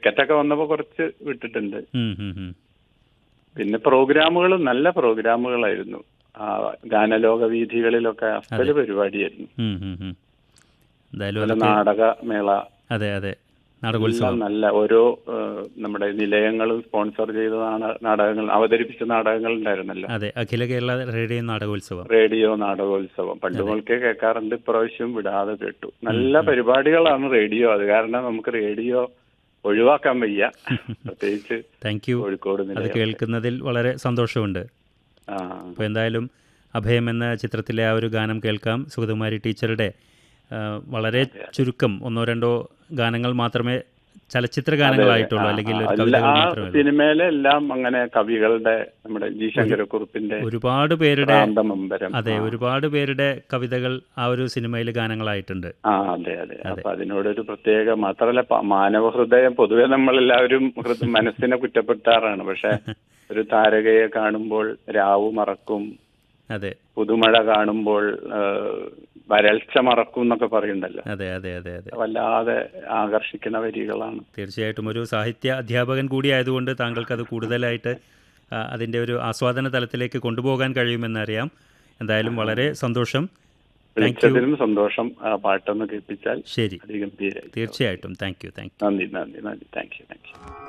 ടിക്കറ്റൊക്കെ വന്നപ്പോൾ കുറച്ച് വിട്ടിട്ടുണ്ട് ഉം, ഉം, ഉം. പിന്നെ പ്രോഗ്രാമുകൾ നല്ല പ്രോഗ്രാമുകളായിരുന്നു ആ ഗാനലോക വീഥികളിലൊക്കെ അസ്ഥല പരിപാടിയായിരുന്നു ഉം, ഉം, ഉം. എന്തായാലും അതുപോലെ അതൊക്കെ നാടകമേള അതെ അതെ എല്ലാം നാടകോത്സവം നല്ല ഓരോ ഏഹ്, നമ്മുടെ നിലയങ്ങളും സ്പോൺസർ ചെയ്ത നാട- നാടകങ്ങൾ അവതരിപ്പിച്ച നാടകങ്ങൾ ഉണ്ടായിരുന്നല്ലോ അതെ അഖില കേരള റേഡിയോ നാടകോത്സവം റേഡിയോ നാടകോത്സവം പണ്ട് മുതൽക്കേ കേൾക്കാറുണ്ട് ഇപ്രാവശ്യം വിടാതെ കേട്ടു നല്ല പരിപാടികളാണ് റേഡിയോ അത് കാരണം നമുക്ക് റേഡിയോ ഒഴിവാക്കാൻ വയ്യ പ്രത്യേകിച്ച് താങ്ക് യു കോഴിക്കോട് അത് നിലയം കേൾക്കുന്നതിൽ വളരെ സന്തോഷമുണ്ട് ആ അപ്പോൾ എന്തായാലും അഭയം എന്ന ചിത്രത്തിലെ ആ ഒരു ഗാനം കേൾക്കാം സുഗതകുമാരി ടീച്ചറുടെ ആ, വളരെ ചുരുക്കം ഒന്നോ രണ്ടോ ഗാനങ്ങൾ മാത്രമേ ചലച്ചിത്ര ഗാനങ്ങളായിട്ടുള്ളൂ അല്ലെങ്കിൽ ഒരു അല്ല കവിതകൾ ആ മാത്രമേ ഉള്ളൂ. സിനിമയിലെ എല്ലാം അങ്ങനെ കവികളുടെ നമ്മുടെ ജി ശങ്കരക്കുറുപ്പിന്റെ ഒരുപാട് പേരുടെ പ്രാന്തമമ്പരം അതെ ഒരുപാട് പേരുടെ കവിതകൾ ആ ഒരു സിനിമയിൽ ഗാനങ്ങളായിട്ടുണ്ട് ആ അതെ അതെ അപ്പൊ അതിനോടൊരു പ്രത്യേക മാത്രമല്ല പ- മാനവ ഹൃദയം പൊതുവെ നമ്മളെല്ലാവരും ഹൃദ- മനസ്സിനെ കുറ്റപ്പെടുത്താറാണ് പക്ഷെ ഒരു താരകയെ കാണുമ്പോൾ രാവു മറക്കും അതെ പുതുമഴ കാണുമ്പോൾ ആ, വരൾച്ച മറക്കും എന്നൊക്കെ പറയുന്നുണ്ടല്ലോ അതെ അതെ അതെ അതെ വല്ലാതെ ആകർഷിക്കുന്ന വരികളാണ് തീർച്ചയായിട്ടും ഒരു സാഹിത്യ അധ്യാപകൻ കൂടി ആയതുകൊണ്ട് താങ്കൾക്ക് അത് കൂടുതലായിട്ട് ആ, അതിൻ്റെ ഒരു ആസ്വാദന തലത്തിലേക്ക് കൊണ്ടുപോകാൻ കഴിയുമെന്നറിയാം എന്തായാലും വളരെ സന്തോഷം താങ്ക് യു വിളിച്ചതിനും സന്തോഷം ആ പാട്ടൊന്ന് കേൾപ്പിച്ചാൽ ശരി അധികം തീരായി തീർച്ചയായിട്ടും താങ്ക് യു താങ്ക് യു നന്ദി നന്ദി നന്ദി താങ്ക് യു താങ്ക് യു